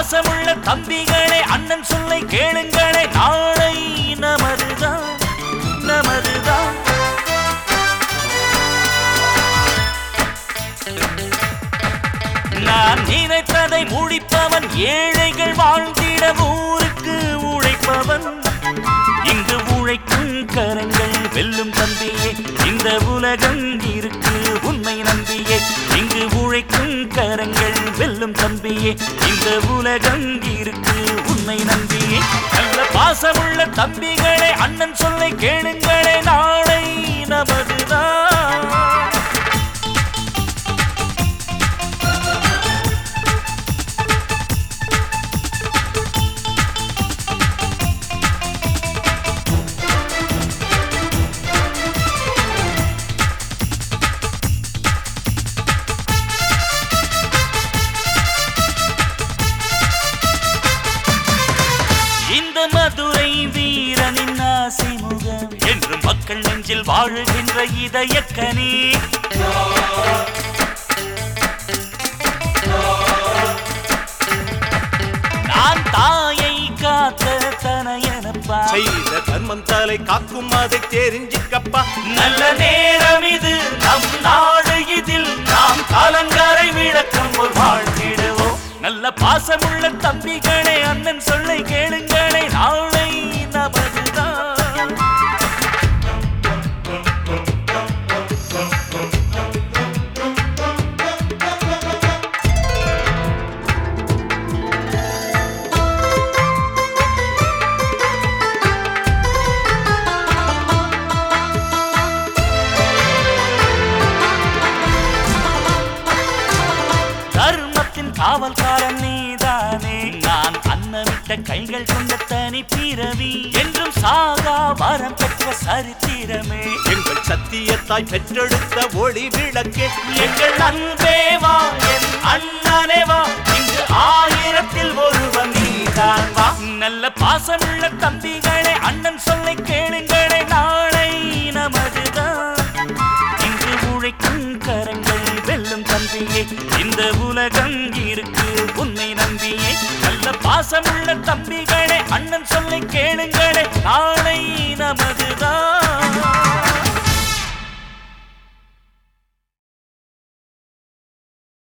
பாசமுள்ள தம்பிகளே அண்ணன் சொல்லை கேளுங்களே நாளை நமதுதான் நமதுதான் நான் நினைத்ததை முடிப்பவன் ஏழைகள் வாழ்ந்திட ஊருக்கு உழைப்பவன் இங்கு உழைக்கும் கரங்கள் வெல்லும் தம்பியே இந்த உலகம் இருக்கு உன்னை நம்பியே இங்கு உழைக்கும் கரங்கள் வெல்லும் தம்பியே இந்த உலகம் இருக்கு உன்னை நம்பியே நல்ல பாசமுள்ள தம்பிகளே அண்ணன் சொல்லை கேளுங்களே நாளை நமதுதான் இந்த மதுரை வீரனின் ஆசை முகம் என்று மக்கள் நெஞ்சில் வாழுகின்ற இதயக்கனி நான் தாயை காத்த தனையனப்பா செய்த தர்மம் தலை காக்கும் அதை தெரிஞ்சுக்கப்பா நல்ல நேரம் இது நம் நாடு இதில் நாம் காலங்காரை விளக்கம் ஒரு வாழ்த்திடுவோம் நல்ல பாசமுள்ள தம்பிகளே அண்ணன் சொல்லை கேளுங்களே நாளை நமதுதான் தர்மத்தின் காவல்காரன் நீதானே நான் அன்னமிட்ட கைகள் கொண்ட தனி பிறவி என்றும் சாகா வரம் பெற்ற சரித்திரமே எங்கள் சத்தியத்தாய் பெற்றெடுத்த ஒளி விளக்கே எங்கள் அன்பேவா என் அண்ணனேவா இங்கு ஆயிரத்தில் ஒருவன் நீதான் வா நல்ல பாசமுள்ள தம்பிகளே அண்ணன் சொல்லை கேளுங்களே நாளை நமதுதான் இங்கு உழைக்கும் கரங்கள் வெல்லும் தம்பியே இந்த உலகம் இருக்கு உன்னை நம்பியே நல்ல பாசமுள்ள தம்பிகளே அண்ணன் சொல்லை கேளுங்களே நாளை நமதுதான்